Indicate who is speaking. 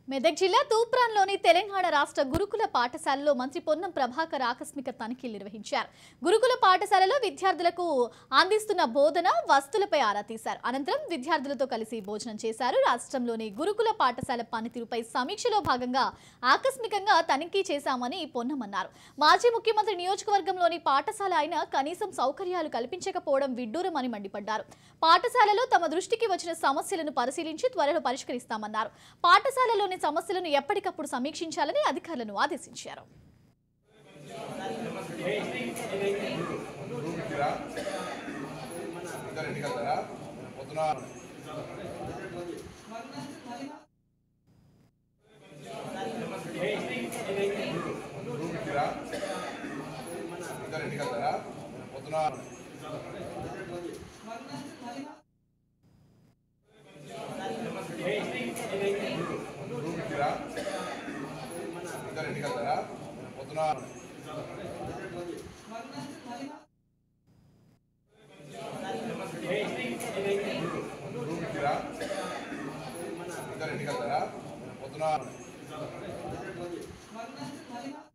Speaker 1: మెదక్ జిల్లా తూప్రాన్లోని తెలంగాణ రాష్ట్ర గురుకుల పాఠశాలలో మంత్రి పొన్నం ప్రభాకర్ ఆకస్మిక తనిఖీలు నిర్వహించారు గురుకుల పాఠశాలలో విద్యార్థులకు అందిస్తున్న బోధన వస్తువులపై ఆరా తీశారు అనంతరం విద్యార్థులతో కలిసి భోజనం చేశారు రాష్ట్రంలోని గురుకుల పాఠశాల పనితీరుపై సమీక్షలో భాగంగా ఆకస్మికంగా తనిఖీ చేశామని పొన్నం అన్నారు మాజీ ముఖ్యమంత్రి నియోజకవర్గంలోని పాఠశాల అయినా కనీసం సౌకర్యాలు కల్పించకపోవడం విడ్డూరమని మండిపడ్డారు పాఠశాలలో తమ దృష్టికి వచ్చిన సమస్యలను పరిశీలించి త్వరలో పరిష్కరిస్తామన్నారు పాఠశాలలోని సమస్యలను ఎప్పటికప్పుడు సమీక్షించాలని అధికారులను ఆదేశించారు
Speaker 2: రూమ్కిరా ఇద్దరు ఇంటికి వెళ్తారా పొద్దున రూమ్కిరా ఇద్దరు ఇంటికి వెళ్తారా పొద్దున రూమ్కిరా ఇద్దరు ఇంటికి వెళ్తారా పొద్దున రూమ్కిరా ఇద్దరు ఇంటికి వెళ్తారా పొద్దున